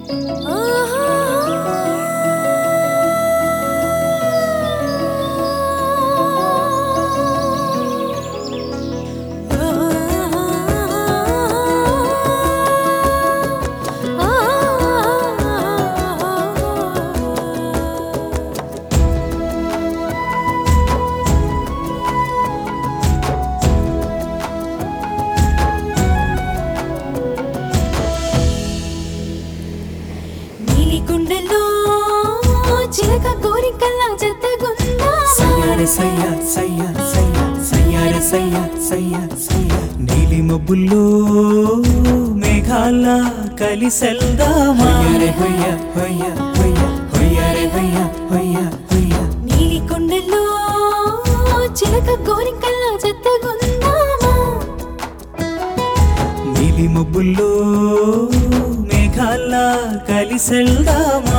నీలిగుండెలో చిలక కోరికల్లా జతగుందా సయ్యారే సయ్యా సయ్యా సయ్యా సయ్యారే సయ్యా సయ్యా సయ్యా నీలి మబ్బుల్లో మేఘాల కలిసెల్దామా హొయ్యారే హొయ్యా హొయ్యా హొయ్యా హొయ్యారే హొయ్యా హొయ్యా హొయ్యా నీలిగుండెలో చిలక కోరికల్లా జతగుందామా నీలి మబ్బుల్లో మేఘాల కలిసెల్దామా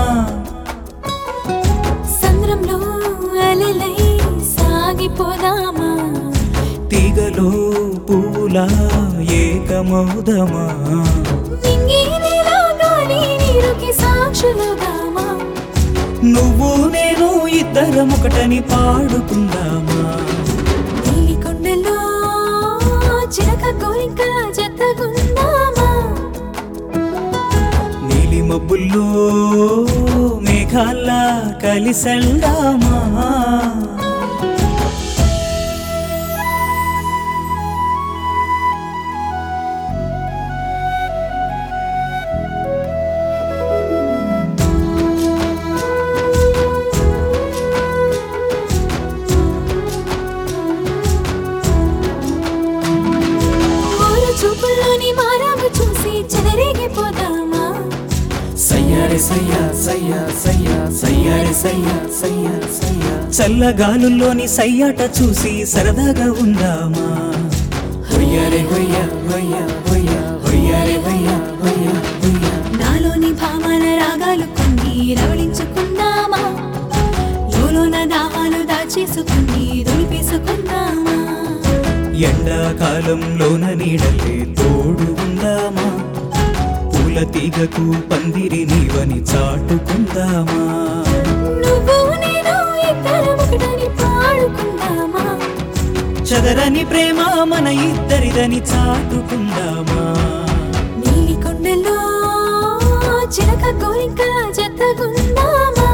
సంద్రంలో అలలై సాగిపోదామా తీగలో పూలా ఏకమౌదమా మింగి నీలో గాలి నీరుకి సాక్షులుగామా నువ్వు నేను ఇద్దరం ఒకటని పాడుకుందామా నీలికొండలో చిలక కోరికల్లా జతగుందామా నీలి మబ్బుల్లో మేఘాల్లా కలిసెల్దామా ఊరు చూపుల్లోని మారాము చూసి చెలరేగిపోదామా సయ్యారే సయ్యా సయ్యా సయ్యా సయ్యారే సయ్యా సయ్యా సయ్యా చల్లగాలుల్లోని సయ్యాట చూసి సరదాగా ఉందామా హొయ్యారే హొయ్యా హొయ్యా హొయ్యా హొయ్యారే హొయ్యా హొయ్యా హొయ్యా నాలోని భామాల రాగాలు కొన్ని రవళించుకుందామా లోలోన దాహాలు దాచేసుకుని దులిపేసుకుందామా ఎండాకాలంలోన నీడలే తోడు ఉందామా పూల తీగకు పందిరి నీవని చాటుకుందామా నువ్వు నేను ఇద్దరం ఒకటని పాడుకుందామా చదరని ప్రేమ మన ఇద్దరిదని చాటుకుందామా నీలి కొండలో చిలక కోరికల జతగుందామా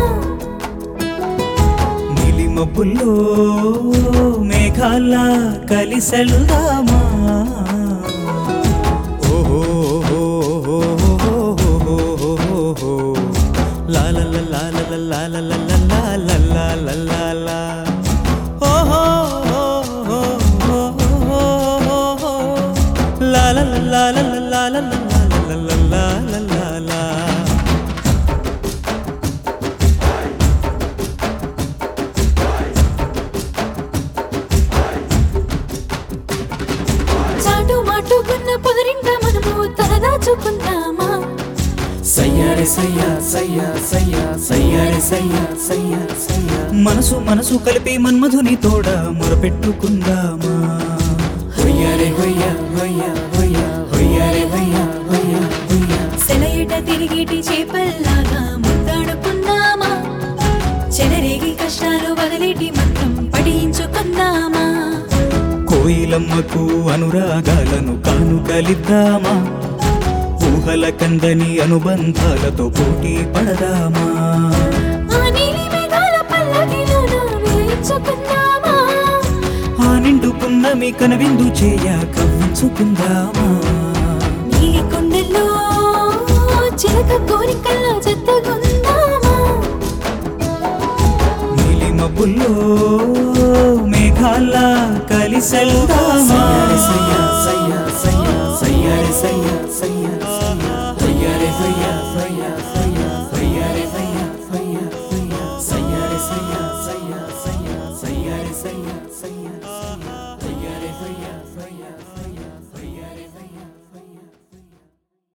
నీలి మబ్బుల్లో మేఘాల్లా కలిసెల్దామా ఓహో లా లా లా లా లా లా లా లా లా లా లా లా లా లా ఓహో లా లా లా లా లా లా లా లా లా లా లా లా లా చాటు మాటుకున్న పొదరింట మనము తలదాచుకుందామా సయ్యారే సయ్యా సయ్యా సయ్యా సయ్యారే సయ్యా సయ్యా సయ్యా మనసు మనసు కలిపి మన్మధుని తోడ మొరపెట్టుకుందామా హొయ్యారే హొయ్యా హొయ్యా హొయ్యా హొయ్యారే హొయ్యా హొయ్యా హొయ్యా సెలయట తిరిగిటి చేపల్లాగా ముద్దాడుకుందామా చెలరేగి కష్టాలు వదిలేటి మంత్రం పఠించుకుందామా కోయిలమ్మకు అనురాగాలను కానుకలిద్దామా ఊహల కందని అనుబంధాలతో పోటీ పడదామా ఆ నీలి మేఘాల పల్లకిలోన వేయించుకుందామా ఆ నిండుకున్న మీ కనవిందు చేయ కవ్వించుకుందామా నీలి కొండల్లో చిలక కోరికల్లా జతగుందామా నీలి మబ్బుల్లో మేఘాల్లా కలిసెల్దామా సయ్యా సయ్యా సయ్యా సయ్యారే సయ్యా సయ్యా సయ్యారే సయ్యా సయ్యా